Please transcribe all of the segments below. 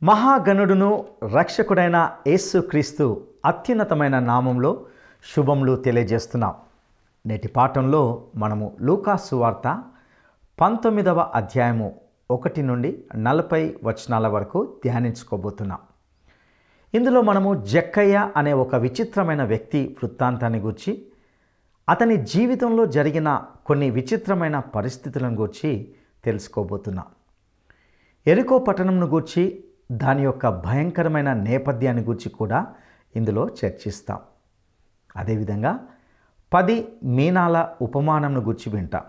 మహాగణుడును రక్షకుడైన యేసుక్రీస్తు అత్యున్నతమైన నామంలో శుభములు తెలియజేస్తున్నాం నేటి పాఠంలో మనము లూకాసు వార్త పంతొమ్మిదవ అధ్యాయము ఒకటి నుండి నలభై వచనాల వరకు ధ్యానించుకోబోతున్నాం ఇందులో మనము జక్కయ్య అనే ఒక విచిత్రమైన వ్యక్తి వృత్తాంతాన్ని గురించి అతని జీవితంలో జరిగిన కొన్ని విచిత్రమైన పరిస్థితులను గురించి తెలుసుకోబోతున్నాం ఎరుకో పట్టణంను గూర్చి దాని యొక్క భయంకరమైన నేపథ్యాన్ని గురించి కూడా ఇందులో చర్చిస్తాం అదేవిధంగా పది మీనాల ఉపమానంను గురించి వింటాం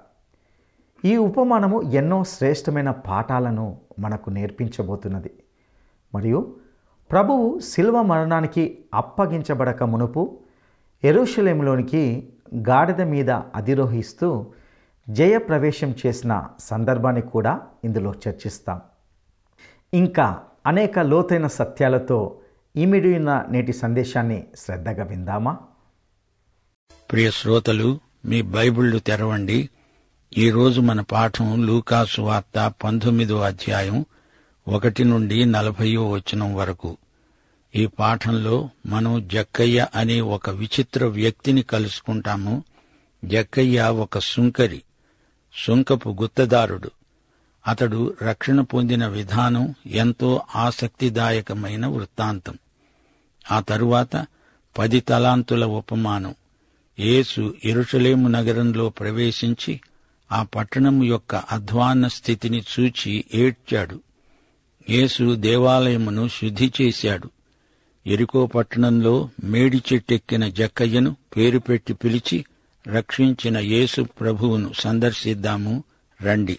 ఈ ఉపమానము ఎన్నో శ్రేష్టమైన పాఠాలను మనకు నేర్పించబోతున్నది మరియు ప్రభువు శిల్వ మరణానికి అప్పగించబడక మునుపు ఎరుషలేములోనికి గాడిద మీద అధిరోహిస్తూ జయప్రవేశం చేసిన సందర్భాన్ని కూడా ఇందులో చర్చిస్తాం ఇంకా అనేక లోతైన సత్యాలతో ఇమిడిన నేటి సందేశాన్ని శ్రద్ధగా విందామా ప్రియ శ్రోతలు మీ బైబిళ్లు తెరవండి ఈరోజు మన పాఠం లూకాసు వార్త పంతొమ్మిదో అధ్యాయం ఒకటి నుండి నలభయో వచనం వరకు ఈ పాఠంలో మనం జక్కయ్య అనే ఒక విచిత్ర వ్యక్తిని కలుసుకుంటాము జక్కయ్య ఒక సుంకరి సుంకపు గుత్తదారుడు అతడు రక్షణ పొందిన విధానం ఎంతో ఆసక్తిదాయకమైన వృత్తాంతం ఆ తరువాత పది తలాంతుల ఉపమానం యేసు ఎరుషలేము నగరంలో ప్రవేశించి ఆ పట్టణం యొక్క అధ్వాన్న స్థితిని చూచి ఏడ్చాడు యేసు దేవాలయమును శుద్ధి చేశాడు ఎరికో పట్టణంలో మేడి చెట్టెక్కిన జక్కయ్యను పేరు పెట్టి పిలిచి రక్షించిన యేసు ప్రభువును సందర్శిద్దాము రండి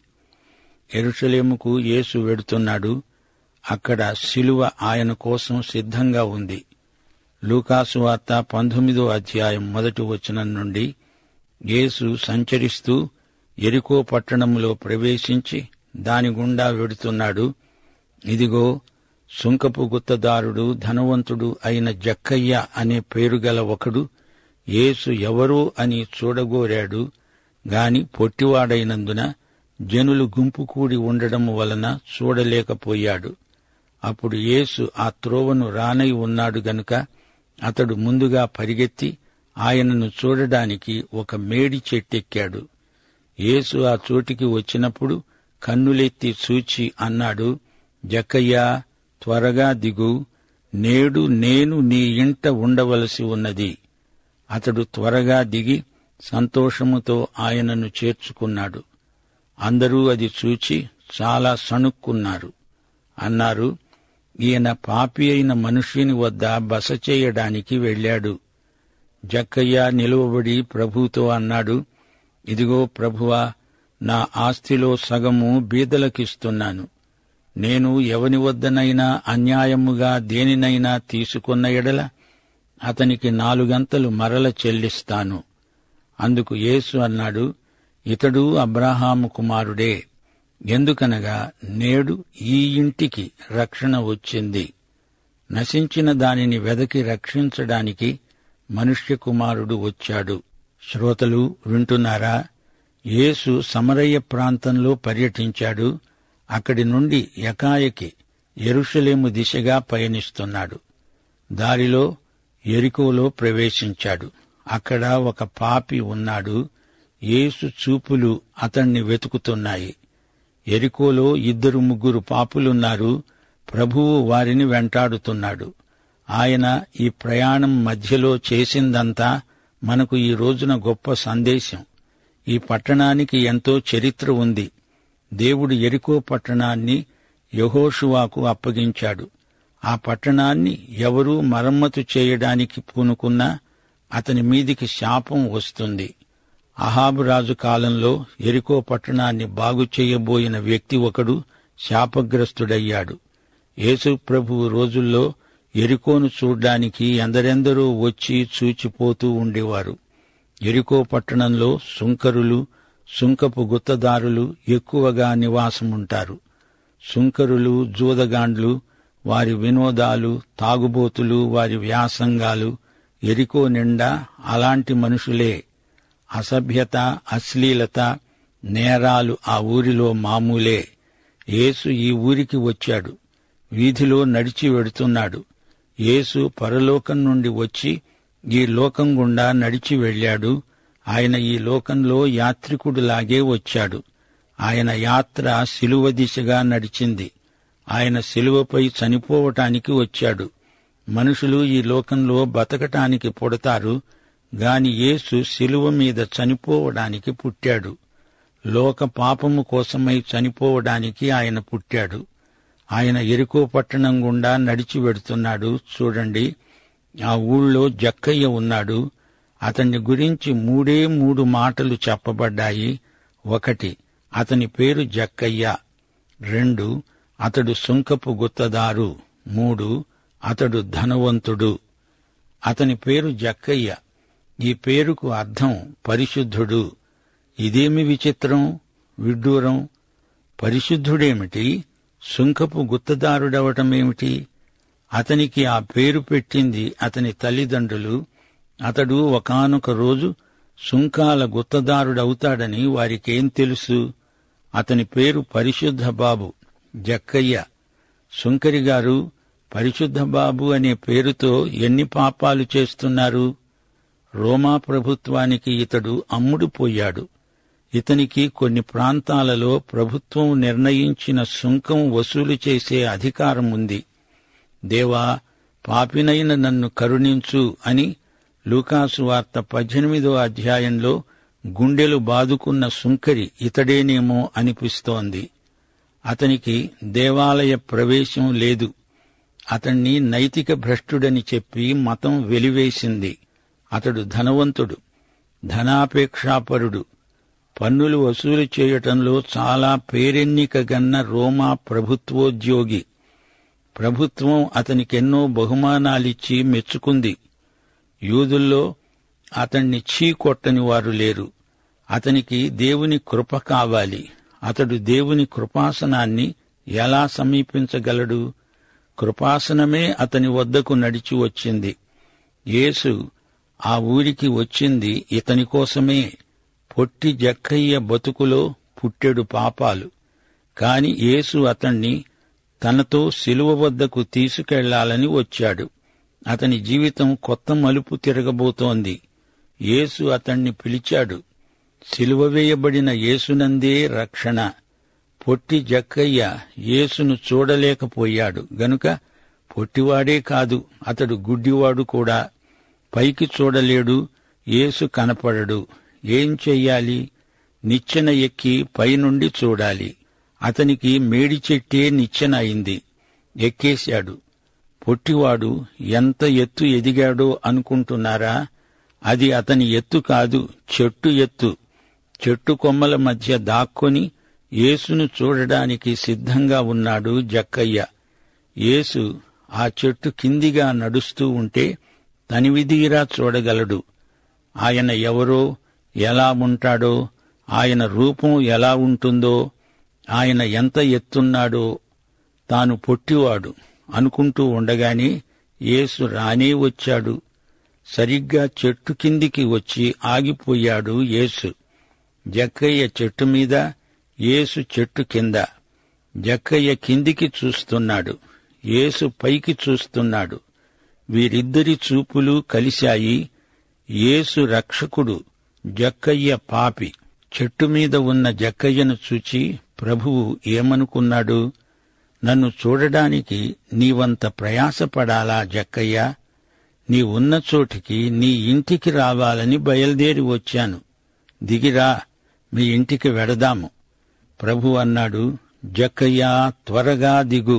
ఎరుషలేముకు యేసు వెడుతున్నాడు అక్కడ శిలువ ఆయన కోసం సిద్ధంగా ఉంది లూకాసు వార్త పంతొమ్మిదో అధ్యాయం మొదటి వచనం నుండి యేసు సంచరిస్తూ ఎరికో పట్టణంలో ప్రవేశించి దాని గుండా వెడుతున్నాడు ఇదిగో సుంకపు గుత్తదారుడు ధనవంతుడు అయిన జక్కయ్య అనే పేరుగల ఒకడు యేసు ఎవరో అని చూడగోరాడు గాని పొట్టివాడైనందున జనులు గుంపు కూడి ఉండడం వలన చూడలేకపోయాడు అప్పుడు యేసు ఆ త్రోవను రానై ఉన్నాడు గనుక అతడు ముందుగా పరిగెత్తి ఆయనను చూడడానికి ఒక మేడి చెట్టెక్కాడు యేసు ఆ చోటికి వచ్చినప్పుడు కన్నులెత్తి చూచి అన్నాడు జక్కయ్యా త్వరగా దిగు నేడు నేను నీ ఇంట ఉండవలసి ఉన్నది అతడు త్వరగా దిగి సంతోషముతో ఆయనను చేర్చుకున్నాడు అందరూ అది చూచి చాలా సణుక్కున్నారు అన్నారు ఈయన పాపి అయిన మనుష్యుని వద్ద బస చేయడానికి వెళ్ళాడు జక్కయ్య నిలువబడి ప్రభుతో అన్నాడు ఇదిగో ప్రభువా నా ఆస్తిలో సగము బీదలకిస్తున్నాను నేను ఎవని వద్దనైనా అన్యాయముగా దేనినైనా తీసుకున్న ఎడల అతనికి నాలుగంతలు మరల చెల్లిస్తాను అందుకు యేసు అన్నాడు ఇతడు అబ్రాహాము కుమారుడే ఎందుకనగా నేడు ఈ ఇంటికి రక్షణ వచ్చింది నశించిన దానిని వెదకి రక్షించడానికి మనుష్య కుమారుడు వచ్చాడు శ్రోతలు వింటున్నారా యేసు సమరయ్య ప్రాంతంలో పర్యటించాడు అక్కడి నుండి ఎకాయకి ఎరుషలేము దిశగా పయనిస్తున్నాడు దారిలో ఎరికోలో ప్రవేశించాడు అక్కడ ఒక పాపి ఉన్నాడు యేసు చూపులు అతణ్ణి వెతుకుతున్నాయి ఎరికోలో ఇద్దరు ముగ్గురు పాపులున్నారు ప్రభువు వారిని వెంటాడుతున్నాడు ఆయన ఈ ప్రయాణం మధ్యలో చేసిందంతా మనకు ఈ రోజున గొప్ప సందేశం ఈ పట్టణానికి ఎంతో చరిత్ర ఉంది దేవుడు ఎరికో పట్టణాన్ని యహోషువాకు అప్పగించాడు ఆ పట్టణాన్ని ఎవరూ మరమ్మతు చేయడానికి పూనుకున్నా అతని మీదికి శాపం వస్తుంది అహాబు రాజు కాలంలో ఎరికో పట్టణాన్ని బాగు చేయబోయిన వ్యక్తి ఒకడు శాపగ్రస్తుడయ్యాడు యేసు ప్రభువు రోజుల్లో ఎరికోను చూడ్డానికి ఎందరెందరో వచ్చి చూచిపోతూ ఉండేవారు ఎరికో పట్టణంలో సుంకరులు సుంకపు గుత్తదారులు ఎక్కువగా నివాసముంటారు సుంకరులు జూదగాండ్లు వారి వినోదాలు తాగుబోతులు వారి వ్యాసంగాలు ఎరికో నిండా అలాంటి మనుషులే అసభ్యత అశ్లీలత నేరాలు ఆ ఊరిలో మామూలే యేసు ఈ ఊరికి వచ్చాడు వీధిలో నడిచి వెడుతున్నాడు యేసు పరలోకం నుండి వచ్చి ఈ లోకం గుండా నడిచి వెళ్ళాడు ఆయన ఈ లోకంలో యాత్రికుడిలాగే వచ్చాడు ఆయన యాత్ర శిలువ దిశగా నడిచింది ఆయన శిలువపై చనిపోవటానికి వచ్చాడు మనుషులు ఈ లోకంలో బతకటానికి పుడతారు గాని యేసు శిలువ మీద చనిపోవడానికి పుట్టాడు లోక పాపము కోసమై చనిపోవడానికి ఆయన పుట్టాడు ఆయన ఎరుకో పట్టణం గుండా నడిచి వెడుతున్నాడు చూడండి ఆ ఊళ్ళో జక్కయ్య ఉన్నాడు అతని గురించి మూడే మూడు మాటలు చెప్పబడ్డాయి ఒకటి అతని పేరు జక్కయ్య రెండు అతడు సుంకపు గుత్తదారు మూడు అతడు ధనవంతుడు అతని పేరు జక్కయ్య ఈ పేరుకు అర్థం పరిశుద్ధుడు ఇదేమి విచిత్రం విడ్డూరం పరిశుద్ధుడేమిటి సుంకపు గుత్తదారుడవటమేమిటి అతనికి ఆ పేరు పెట్టింది అతని తల్లిదండ్రులు అతడు ఒకానొక రోజు సుంకాల గుత్తదారుడవుతాడని వారికేం తెలుసు అతని పేరు పరిశుద్ధ బాబు జక్కయ్య సుంకరి గారు పరిశుద్ధ బాబు అనే పేరుతో ఎన్ని పాపాలు చేస్తున్నారు రోమా ప్రభుత్వానికి ఇతడు అమ్ముడు పోయాడు ఇతనికి కొన్ని ప్రాంతాలలో ప్రభుత్వం నిర్ణయించిన సుంకం వసూలు చేసే అధికారం ఉంది దేవా పాపినైన నన్ను కరుణించు అని లూకాసు వార్త పద్దెనిమిదో అధ్యాయంలో గుండెలు బాదుకున్న సుంకరి ఇతడేనేమో అనిపిస్తోంది అతనికి దేవాలయ ప్రవేశం లేదు అతణ్ణి నైతిక భ్రష్టుడని చెప్పి మతం వెలివేసింది అతడు ధనవంతుడు ధనాపేక్షాపరుడు పన్నులు వసూలు చేయటంలో చాలా పేరెన్నికగన్న రోమా ప్రభుత్వోద్యోగి ప్రభుత్వం అతనికెన్నో బహుమానాలిచ్చి మెచ్చుకుంది యూదుల్లో అతణ్ణి చీకొట్టని వారు లేరు అతనికి దేవుని కృప కావాలి అతడు దేవుని కృపాసనాన్ని ఎలా సమీపించగలడు కృపాసనమే అతని వద్దకు నడిచి వచ్చింది యేసు ఆ ఊరికి వచ్చింది ఇతని కోసమే పొట్టి జక్కయ్య బతుకులో పుట్టెడు పాపాలు కాని యేసు అతణ్ణి తనతో శిలువ వద్దకు తీసుకెళ్లాలని వచ్చాడు అతని జీవితం కొత్త మలుపు తిరగబోతోంది యేసు అతణ్ణి పిలిచాడు సిలువ వేయబడిన యేసునందే రక్షణ పొట్టి జక్కయ్య యేసును చూడలేకపోయాడు గనుక పొట్టివాడే కాదు అతడు గుడ్డివాడు కూడా పైకి చూడలేడు యేసు కనపడడు ఏం చెయ్యాలి నిచ్చెన ఎక్కి పైనుండి చూడాలి అతనికి మేడి చెట్టే నిచ్చెన అయింది ఎక్కేశాడు పొట్టివాడు ఎంత ఎత్తు ఎదిగాడో అనుకుంటున్నారా అది అతని ఎత్తు కాదు చెట్టు ఎత్తు చెట్టు కొమ్మల మధ్య దాక్కొని యేసును చూడడానికి సిద్ధంగా ఉన్నాడు జక్కయ్య యేసు ఆ చెట్టు కిందిగా నడుస్తూ ఉంటే తనివిదీరా చూడగలడు ఆయన ఎవరో ఎలా ఉంటాడో ఆయన రూపం ఎలా ఉంటుందో ఆయన ఎంత ఎత్తున్నాడో తాను పొట్టివాడు అనుకుంటూ ఉండగానే యేసు రానే వచ్చాడు సరిగ్గా చెట్టు కిందికి వచ్చి ఆగిపోయాడు యేసు జక్కయ్య చెట్టు మీద యేసు చెట్టు కింద జక్కయ్య కిందికి చూస్తున్నాడు యేసు పైకి చూస్తున్నాడు వీరిద్దరి చూపులు కలిశాయి యేసు రక్షకుడు జక్కయ్య పాపి చెట్టు మీద ఉన్న జక్కయ్యను చూచి ప్రభువు ఏమనుకున్నాడు నన్ను చూడడానికి నీవంత ప్రయాసపడాలా జక్కయ్య నీ ఉన్న చోటికి నీ ఇంటికి రావాలని బయలుదేరి వచ్చాను దిగిరా మీ ఇంటికి వెడదాము ప్రభు అన్నాడు జక్కయ్య త్వరగా దిగు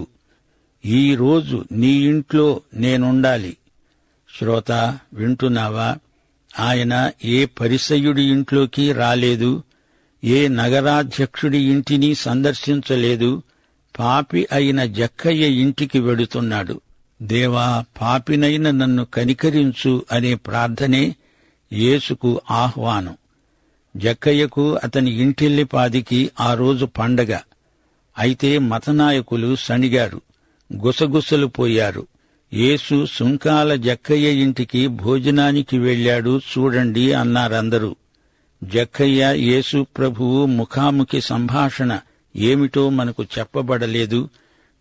ఈ రోజు నీ ఇంట్లో నేనుండాలి శ్రోత వింటున్నావా ఆయన ఏ పరిసయుడి ఇంట్లోకి రాలేదు ఏ నగరాధ్యక్షుడి ఇంటిని సందర్శించలేదు పాపి అయిన జక్కయ్య ఇంటికి వెడుతున్నాడు దేవా పాపినైన నన్ను కనికరించు అనే ప్రార్థనే యేసుకు ఆహ్వానం జక్కయ్యకు అతని ఇంటిల్లిపాదికి ఆ రోజు పండగ అయితే మతనాయకులు సణిగారు గుసగుసలు పోయారు యేసు సుంకాల జక్కయ్య ఇంటికి భోజనానికి వెళ్ళాడు చూడండి అన్నారందరూ జక్కయ్య యేసు ప్రభువు ముఖాముఖి సంభాషణ ఏమిటో మనకు చెప్పబడలేదు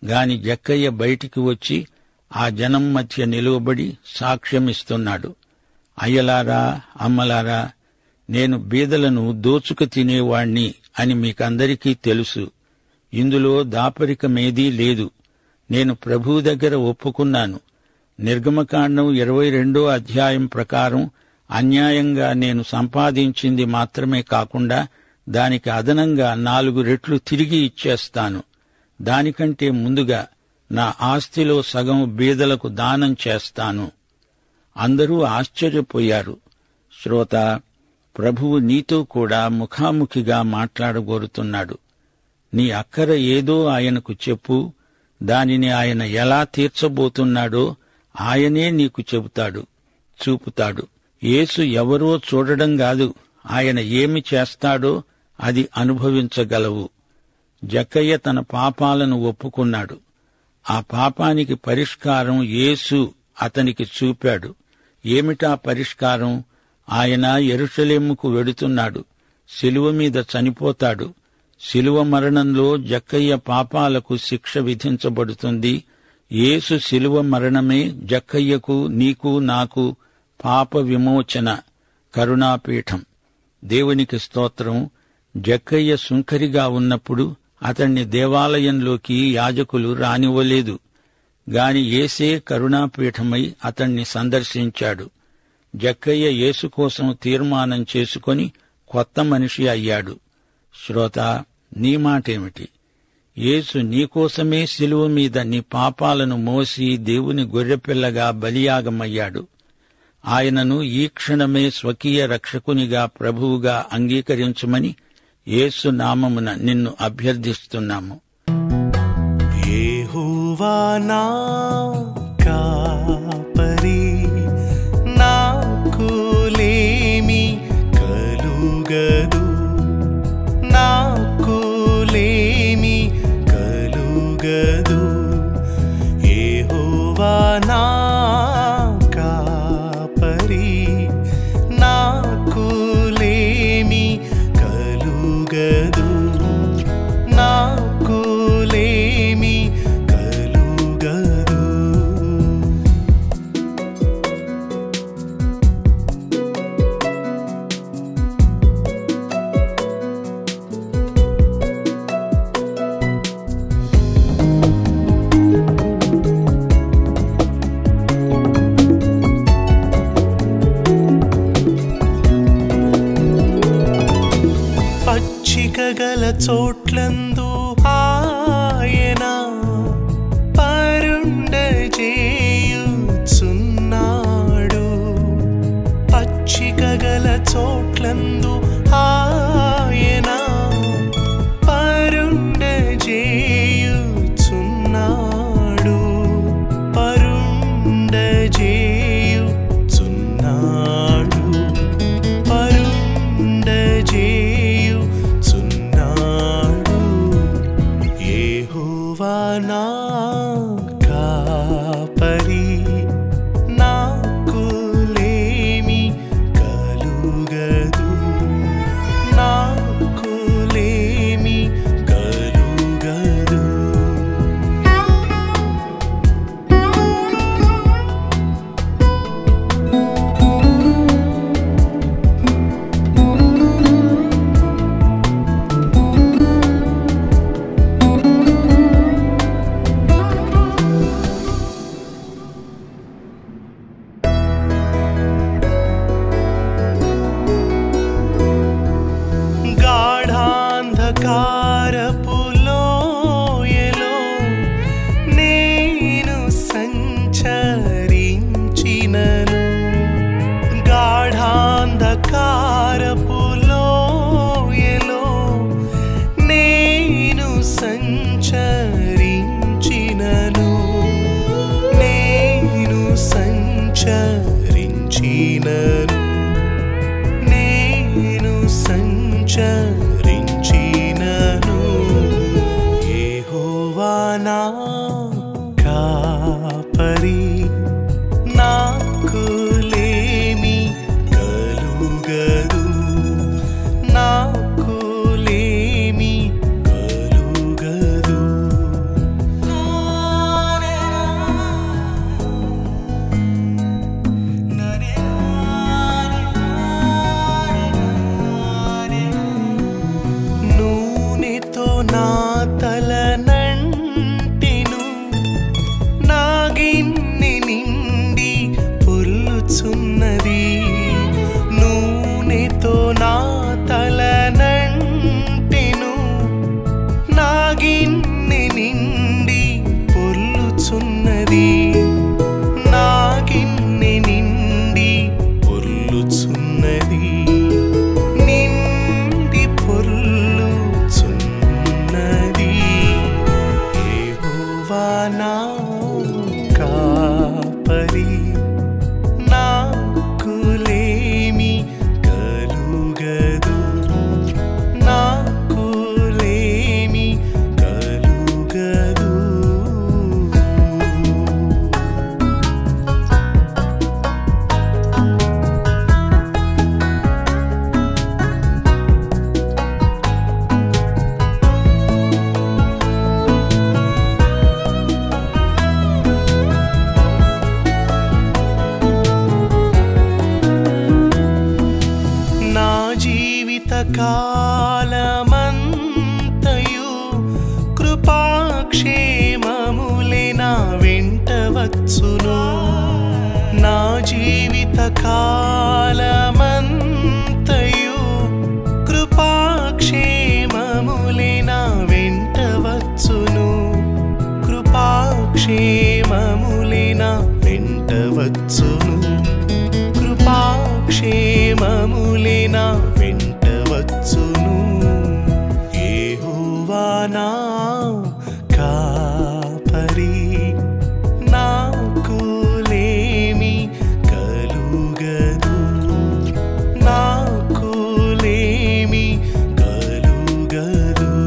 గాని జక్కయ్య బయటికి వచ్చి ఆ జనం మధ్య నిలువబడి సాక్ష్యమిస్తున్నాడు అయ్యలారా అమ్మలారా నేను బీదలను దోచుకు తినేవాణ్ణి అని మీకందరికీ తెలుసు ఇందులో దాపరికమేదీ లేదు నేను ప్రభువు దగ్గర ఒప్పుకున్నాను నిర్గమకాండం ఇరవై రెండో అధ్యాయం ప్రకారం అన్యాయంగా నేను సంపాదించింది మాత్రమే కాకుండా దానికి అదనంగా నాలుగు రెట్లు తిరిగి ఇచ్చేస్తాను దానికంటే ముందుగా నా ఆస్తిలో సగం బీదలకు దానం చేస్తాను అందరూ ఆశ్చర్యపోయారు శ్రోత ప్రభువు నీతో కూడా ముఖాముఖిగా మాట్లాడగోరుతున్నాడు నీ అక్కర ఏదో ఆయనకు చెప్పు దానిని ఆయన ఎలా తీర్చబోతున్నాడో ఆయనే నీకు చెబుతాడు చూపుతాడు యేసు ఎవరో చూడడం కాదు ఆయన ఏమి చేస్తాడో అది అనుభవించగలవు జక్కయ్య తన పాపాలను ఒప్పుకున్నాడు ఆ పాపానికి పరిష్కారం యేసు అతనికి చూపాడు ఏమిటా పరిష్కారం ఆయన ఎరుషలేముకు వెడుతున్నాడు శిలువ మీద చనిపోతాడు శిలువ మరణంలో జక్కయ్య పాపాలకు శిక్ష విధించబడుతుంది యేసు శిలువ మరణమే జక్కయ్యకు నీకు నాకు పాప విమోచన కరుణాపీఠం దేవునికి స్తోత్రం జక్కయ్య సుంకరిగా ఉన్నప్పుడు అతణ్ణి దేవాలయంలోకి యాజకులు రానివ్వలేదు గాని ఏసే కరుణాపీఠమై అతణ్ణి సందర్శించాడు జక్కయ్య యేసు కోసం తీర్మానం చేసుకొని కొత్త మనిషి అయ్యాడు శ్రోత నీ మాటేమిటి యేసు నీకోసమే శిలువ మీద నీ పాపాలను మోసి దేవుని గొర్రెపిల్లగా బలియాగమయ్యాడు ఆయనను ఈ క్షణమే స్వకీయ రక్షకునిగా ప్రభువుగా అంగీకరించమని యేసు నామమున నిన్ను అభ్యర్థిస్తున్నాము యెహోవా నా కాపరి నాకు లేమి కలుగదు నాకు లేమి కలుగదు యెహోవా నా కాపరి నాకు లేమి కలుగదు నాకు లేమి కలుగదు పచ్చిక గల చోట్లందు ఆయన పరుండజేయుచున్నాడు పచ్చిక గల చోట్లందు ఆయన పరుండజేయుచున్నాడు పరుండజేయుచున్నాడు పరుండజేయుచున్నాడు యెహోవా నా కాపరి నాకు లేమి కలుగదు జీవిత కాలమంతయు కృపాక్షేమములే నా వెంట వచ్చును కృపాక్షేమములే నా వెంట వచ్చును కృపాక్షేమములే నా వెంట వచ్చును యెహోవా నా కాపరి నాకు లేమి కలుగదు నాకు లేమి కలుగదు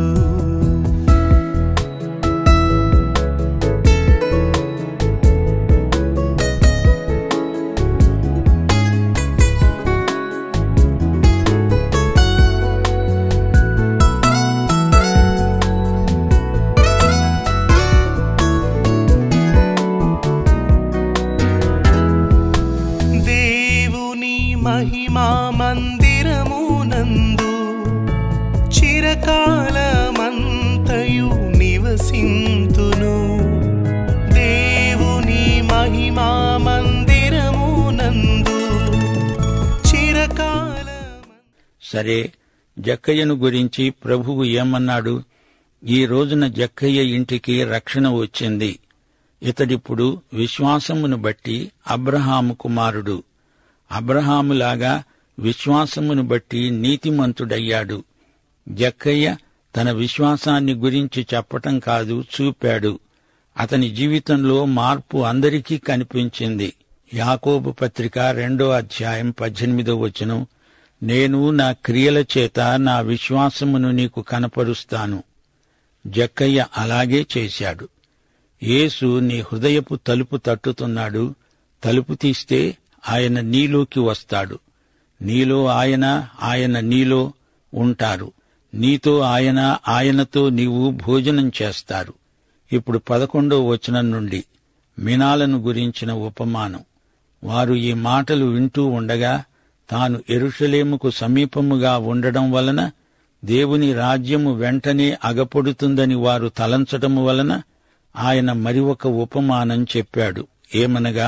దేవుని మహిమా మందిరమునందు చిరకాలమంతయు నివసింతును దేవుని మహిమా మందిరమునందు చిరకాల సరే జక్కయ్యను గురించి ప్రభువు ఏమన్నాడు ఈ రోజున జక్కయ్య ఇంటికి రక్షణ వచ్చింది ఇతడిప్పుడు విశ్వాసమును బట్టి అబ్రహాము కుమారుడు అబ్రహాములాగా విశ్వాసమును బట్టి నీతిమంతుడయ్యాడు జక్కయ్య తన విశ్వాసాన్ని గురించి చెప్పటం కాదు చూపాడు అతని జీవితంలో మార్పు అందరికీ కనిపించింది యాకోబు పత్రిక రెండో అధ్యాయం పద్దెనిమిదో వచనం నేను నా క్రియల చేత నా విశ్వాసమును నీకు కనపరుస్తాను జక్కయ్య అలాగే చేశాడు యేసు నీ హృదయపు తలుపు తట్టుతున్నాడు తలుపు తీస్తే ఆయన నీలోకి వస్తాడు నీలో ఆయన ఆయన నీలో ఉంటారు నీతో ఆయన ఆయనతో నీవు భోజనం చేస్తారు ఇప్పుడు పదకొండో వచనం నుండి మినాలను గురించిన ఉపమానం వారు ఈ మాటలు వింటూ ఉండగా తాను ఎరుషలేముకు సమీపముగా ఉండడం వలన దేవుని రాజ్యము వెంటనే అగపడుతుందని వారు తలంచటము వలన ఆయన మరి ఒక ఉపమానం చెప్పాడు ఏమనగా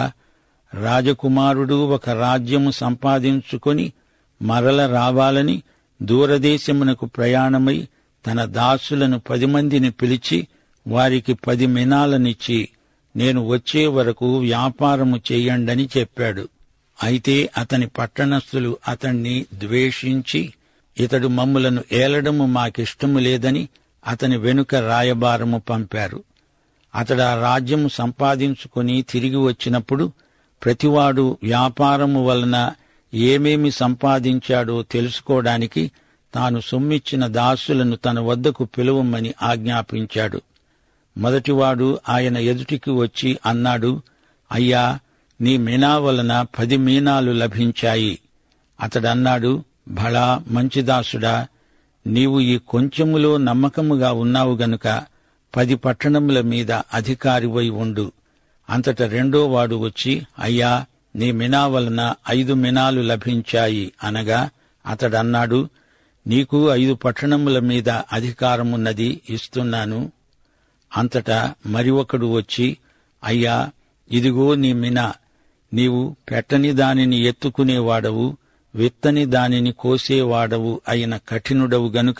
రాజకుమారుడు ఒక రాజ్యము సంపాదించుకొని మరల రావాలని దూరదేశమునకు ప్రయాణమై తన దాసులను పది మందిని పిలిచి వారికి పది మినాలనిచ్చి నేను వచ్చే వరకు వ్యాపారము చెయ్యండని చెప్పాడు అయితే అతని పట్టణస్థులు అతణ్ణి ద్వేషించి ఇతడు మమ్ములను ఏలడము మాకిష్టము లేదని అతని వెనుక రాయబారము పంపారు అతడు ఆ రాజ్యము సంపాదించుకుని తిరిగి వచ్చినప్పుడు ప్రతివాడు వ్యాపారము వలన ఏమేమి సంపాదించాడో తెలుసుకోవడానికి తాను సొమ్మిచ్చిన దాసులను తన వద్దకు పిలువమని ఆజ్ఞాపించాడు మొదటివాడు ఆయన ఎదుటికి వచ్చి అన్నాడు అయ్యా నీ మీనా వలన పది మీనాలు లభించాయి అతడన్నాడు భళా మంచిదాసుడా నీవు ఈ కొంచెములో నమ్మకముగా ఉన్నావు గనుక పది పట్టణముల మీద అధికారివై ఉండు అంతట రెండో వాడు వచ్చి అయ్యా నీ మినా వలన ఐదు మినాలు లభించాయి అనగా అతడన్నాడు నీకు ఐదు పట్టణముల మీద అధికారమున్నది ఇస్తున్నాను అంతటా మరి ఒకడు వచ్చి అయ్యా ఇదిగో నీ మినా నీవు పెట్టని దానిని ఎత్తుకునేవాడవు విత్తని దానిని కోసేవాడవు అయిన కఠినుడవు గనుక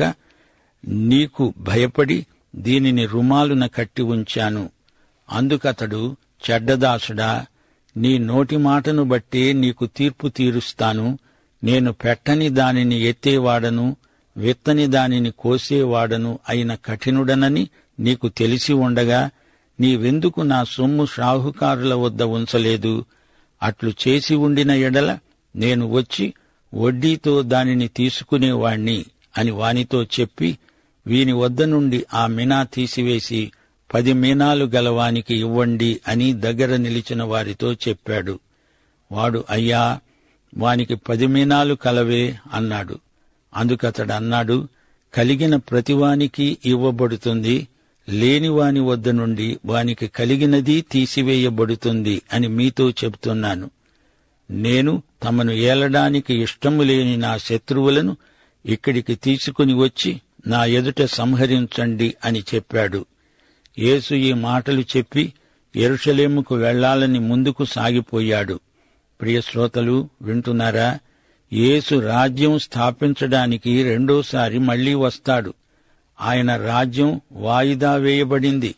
నీకు భయపడి దీనిని రుమాలున కట్టి ఉంచాను అందుకతడు చెడ్డదాసుడా నీ నోటి మాటను బట్టే నీకు తీర్పు తీరుస్తాను నేను పెట్టని దానిని ఎత్తేవాడను విత్తని దానిని కోసేవాడను అయిన కఠినుడనని నీకు తెలిసి ఉండగా నీవెందుకు నా సొమ్ము షాహుకారుల వద్ద ఉంచలేదు అట్లు చేసి ఉండిన ఎడల నేను వచ్చి వడ్డీతో దానిని తీసుకునేవాణ్ణి అని వానితో చెప్పి వీని వద్ద నుండి ఆ మినా తీసివేసి పది మీనాలు గలవానికి ఇవ్వండి అని దగ్గర నిలిచిన వారితో చెప్పాడు వాడు అయ్యా వానికి పది మీనాలు కలవే అన్నాడు అందుకతడు అన్నాడు కలిగిన ప్రతివానికి ఇవ్వబడుతుంది లేని వాని వద్ద నుండి వానికి కలిగినది తీసివేయబడుతుంది అని మీతో చెబుతున్నాను నేను తమను ఏలడానికి ఇష్టము లేని నా శత్రువులను ఇక్కడికి తీసుకుని వచ్చి నా ఎదుట సంహరించండి అని చెప్పాడు యేసు ఈ మాటలు చెప్పి ఎరుషలేముకు వెళ్లాలని ముందుకు సాగిపోయాడు ప్రియ శ్రోతలు వింటున్నారా యేసు రాజ్యం స్థాపించడానికి రెండోసారి మళ్లీ వస్తాడు ఆయన రాజ్యం వాయిదా వేయబడింది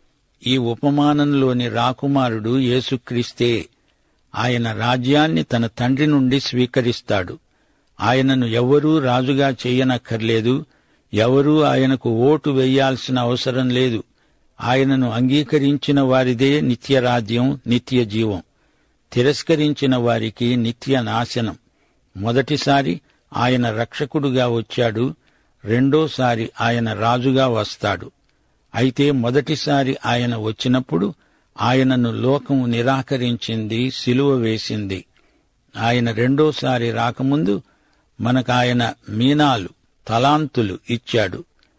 ఈ ఉపమానంలోని రాకుమారుడు యేసుక్రీస్తే ఆయన రాజ్యాన్ని తన తండ్రి నుండి స్వీకరిస్తాడు ఆయనను ఎవరూ రాజుగా చేయనక్కర్లేదు ఎవరూ ఆయనకు ఓటు వేయాల్సిన అవసరం లేదు ఆయనను అంగీకరించిన వారిదే నిత్యరాజ్యం నిత్య జీవం తిరస్కరించిన వారికి నిత్య నాశనం మొదటిసారి ఆయన రక్షకుడుగా వచ్చాడు రెండోసారి ఆయన రాజుగా వస్తాడు అయితే మొదటిసారి ఆయన వచ్చినప్పుడు ఆయనను లోకం నిరాకరించింది సిలువ వేసింది ఆయన రెండోసారి రాకముందు మనకాయన మీనాలు తలాంతులు ఇచ్చాడు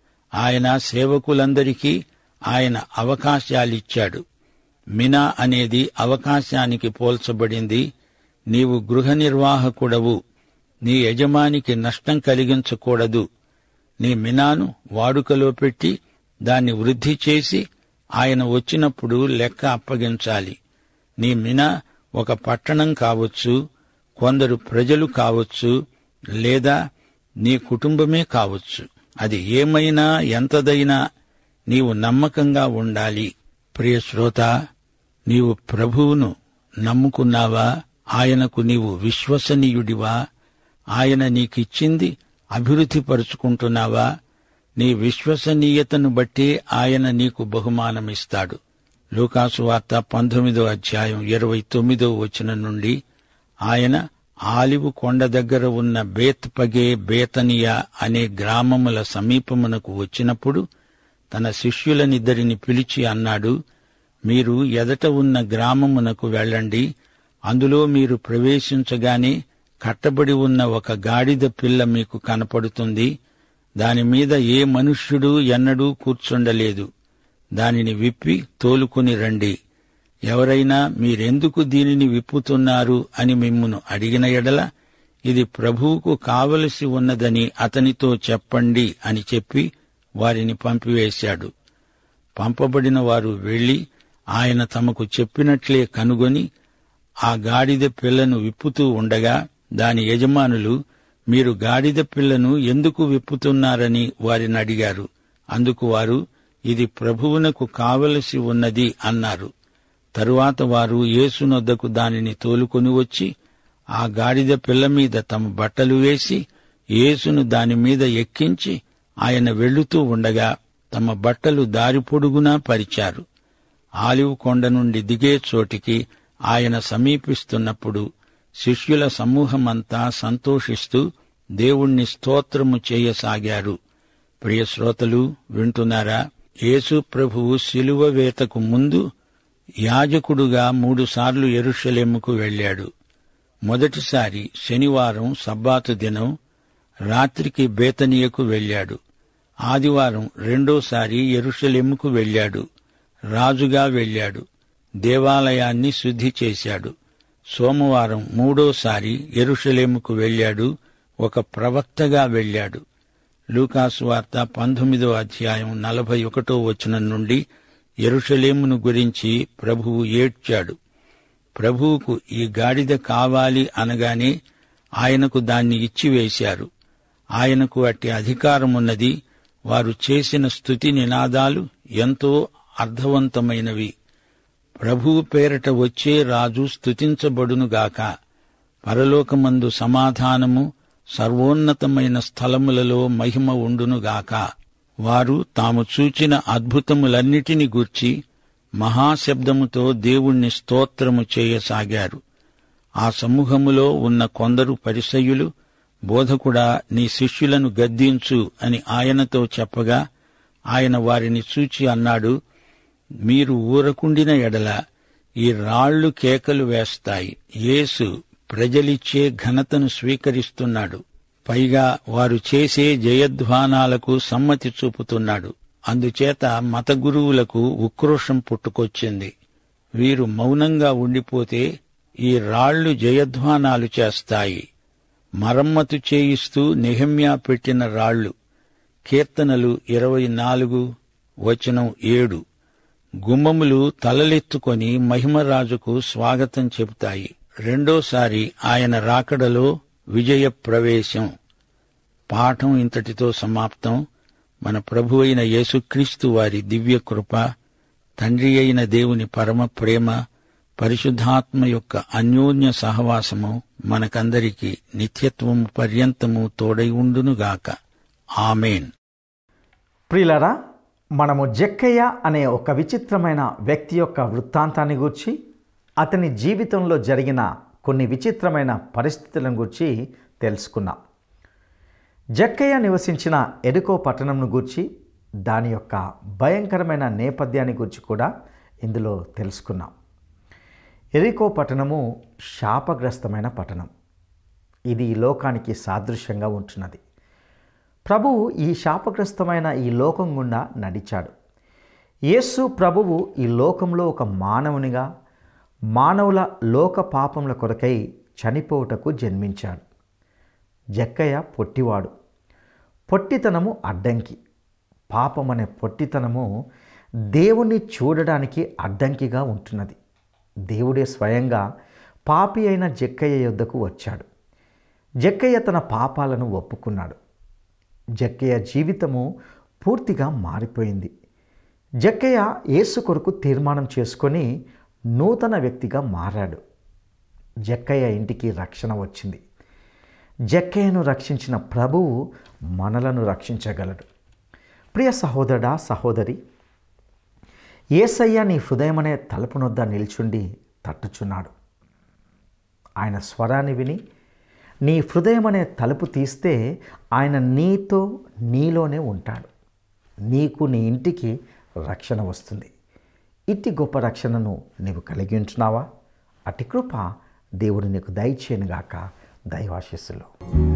ఆయన సేవకులందరికీ ఆయన అవకాశాలిచ్చాడు మినా అనేది అవకాశానికి పోల్చబడింది నీవు గృహ నిర్వాహకుడవు నీ యజమానికి నష్టం కలిగించకూడదు నీ మినాను వాడుకలో పెట్టి దాన్ని వృద్ధి చేసి ఆయన వచ్చినప్పుడు లెక్క అప్పగించాలి నీ మినా ఒక పట్టణం కావచ్చు కొందరు ప్రజలు కావచ్చు లేదా నీ కుటుంబమే కావచ్చు అది ఏమైనా ఎంతదైనా నీవు నమ్మకంగా ఉండాలి ప్రియ శ్రోత నీవు ప్రభువును నమ్ముకున్నావా ఆయనకు నీవు విశ్వసనీయుడివా ఆయన నీకిచ్చింది అభివృద్ధి పరుచుకుంటున్నావా నీ విశ్వసనీయతను బట్టి ఆయన నీకు బహుమానమిస్తాడు లూకాసు వార్త పంతొమ్మిదో అధ్యాయం ఇరవై తొమ్మిదో వచనం నుండి ఆయన ఆలివు కొండ దగ్గర ఉన్న బేత్ పగే బేతనియా అనే గ్రామముల సమీపమునకు వచ్చినప్పుడు తన శిష్యులనిద్దరిని పిలిచి అన్నాడు మీరు ఎదట ఉన్న గ్రామమునకు వెళ్ళండి అందులో మీరు ప్రవేశించగానే కట్టబడి ఉన్న ఒక గాడిద పిల్ల మీకు కనపడుతుంది దానిమీద ఏ మనుష్యుడు ఎన్నడూ కూర్చుండలేదు దానిని విప్పి తోలుకుని రండి ఎవరైనా మీరెందుకు దీనిని విప్పుతున్నారు అని మిమ్మును అడిగిన ఎడల ఇది ప్రభువుకు కావలసి ఉన్నదని అతనితో చెప్పండి అని చెప్పి వారిని పంపివేశాడు పంపబడిన వారు వెళ్లి ఆయన తమకు చెప్పినట్లే కనుగొని ఆ గాడిద పిల్లను విప్పుతూ ఉండగా దాని యజమానులు మీరు గాడిద పిల్లను ఎందుకు విప్పుతున్నారని వారిని అడిగారు అందుకు వారు ఇది ప్రభువునకు కావలసి ఉన్నది అన్నారు తరువాత వారు యేసునొద్దకు దానిని తోలుకొని వచ్చి ఆ గాడిద పిల్ల మీద తమ బట్టలు వేసి యేసును దానిమీద ఎక్కించి ఆయన వెళ్లుతూ ఉండగా తమ బట్టలు దారి పొడుగునా పరిచారు ఆలివ్ కొండ నుండి దిగే చోటికి ఆయన సమీపిస్తున్నప్పుడు శిష్యుల సమూహమంతా సంతోషిస్తూ దేవుణ్ణి స్తోత్రము చేయసాగారు ప్రియ శ్రోతలు వింటున్నారా యేసు ప్రభువు శిలువ వేతకు ముందు యాజకుడుగా మూడుసార్లు ఎరుషలేముకు వెళ్ళాడు మొదటిసారి శనివారం సబ్బాతు దినం రాత్రికి బేతనియకు వెళ్ళాడు ఆదివారం రెండోసారి ఎరుషలేముకు వెళ్ళాడు రాజుగా వెళ్ళాడు దేవాలయాన్ని శుద్ధి చేశాడు సోమవారం మూడోసారి ఎరుషలేముకు వెళ్ళాడు ఒక ప్రవక్తగా వెళ్ళాడు లూకాసు వార్త పంతొమ్మిదో అధ్యాయం నలభై ఒకటో వచనం నుండి ఎరుషలేమును గురించి ప్రభువు ఏడ్చాడు ప్రభువుకు ఈ గాడిద కావాలి అనగానే ఆయనకు దాన్ని ఇచ్చివేశారు ఆయనకు అట్టి అధికారమున్నది వారు చేసిన స్తుతి నినాదాలు ఎంతో అర్థవంతమైనవి ప్రభువు పేరట వచ్చే రాజు స్తుతించబడునుగాక పరలోకమందు సమాధానము సర్వోన్నతమైన స్థలములలో మహిమ ఉండునుగాక వారు తాము చూచిన అద్భుతములన్నిటిని గూర్చి మహాశబ్దముతో దేవుణ్ణి స్తోత్రము చేయసాగారు ఆ సమూహములో ఉన్న కొందరు పరిసయ్యులు బోధకుడా నీ శిష్యులను గద్దించు అని ఆయనతో చెప్పగా ఆయన వారిని చూచి అన్నాడు మీరు ఊరకుండిన ఎడల ఈ రాళ్లు కేకలు వేస్తాయి యేసు ప్రజలిచ్చే ఘనతను స్వీకరిస్తున్నాడు పైగా వారు చేసే జయధ్వానాలకు సమ్మతి చూపుతున్నాడు అందుచేత మత గురువులకు ఉక్రోషం పుట్టుకొచ్చింది వీరు మౌనంగా ఉండిపోతే ఈ రాళ్లు జయధ్వానాలు చేస్తాయి మరమ్మతు చేయిస్తూ నెహమ్యా పెట్టిన రాళ్లు కీర్తనలు ఇరవై నాలుగు వచనం ఏడు గుమ్మములు తలలెత్తుకొని మహిమరాజుకు స్వాగతం చెబుతాయి రెండోసారి ఆయన రాకడలో విజయ ప్రవేశం పాఠం ఇంతటితో సమాప్తం మన ప్రభు అయిన యేసుక్రీస్తు వారి దివ్య కృప తండ్రి అయిన దేవుని పరమ ప్రేమ పరిశుద్ధాత్మ యొక్క అన్యోన్య సహవాసము మనకందరికీ నిత్యత్వము పర్యంతము తోడై ఉండునుగాక ఆమెన్ ప్రియులరా మనము జక్కయ్య అనే ఒక విచిత్రమైన వ్యక్తి యొక్క వృత్తాంతాన్ని గూర్చి అతని జీవితంలో జరిగిన కొన్ని విచిత్రమైన పరిస్థితులను గురించి తెలుసుకున్నాం జక్కయ్య నివసించిన ఎరుకో పట్టణంను గూర్చి దాని యొక్క భయంకరమైన నేపథ్యాన్ని గురించి కూడా ఇందులో తెలుసుకున్నాం ఎరికో పట్టణము శాపగ్రస్తమైన పట్టణం ఇది ఈ లోకానికి సాదృశ్యంగా ఉంటున్నది ప్రభువు ఈ శాపగ్రస్తమైన ఈ లోకం గుండా నడిచాడు యేసు ప్రభువు ఈ లోకంలో ఒక మానవునిగా మానవుల లోక పాపముల కొరకై చనిపోవుటకు జన్మించాడు జక్కయ్య పొట్టివాడు పొట్టితనము అడ్డంకి పాపం అనే పొట్టితనము దేవుణ్ణి చూడడానికి అడ్డంకిగా ఉంటున్నది దేవుడే స్వయంగా పాపి అయిన జక్కయ్య యొద్దకు వచ్చాడు జక్కయ్య తన పాపాలను ఒప్పుకున్నాడు జక్కయ్య జీవితము పూర్తిగా మారిపోయింది జక్కయ్య యేసు కొరకు తీర్మానం చేసుకొని నూతన వ్యక్తిగా మారాడు జక్కయ్య ఇంటికి రక్షణ వచ్చింది జక్కయ్యను రక్షించిన ప్రభువు మనలను రక్షించగలడు ప్రియ సహోదరుడా సహోదరి ఏసయ్య నీ హృదయమనే తలుపునొద్ద నిల్చుండి తట్టుచున్నాడు ఆయన స్వరాన్ని విని నీ హృదయం అనే తలుపు తీస్తే ఆయన నీతో నీలోనే ఉంటాడు నీకు నీ ఇంటికి రక్షణ వస్తుంది ఇట్టి గొప్ప రక్షణను నీవు కలిగి ఉంటున్నావా అటి కృప దేవుడు నీకు దయచేయనుగాక దైవాశిస్సులో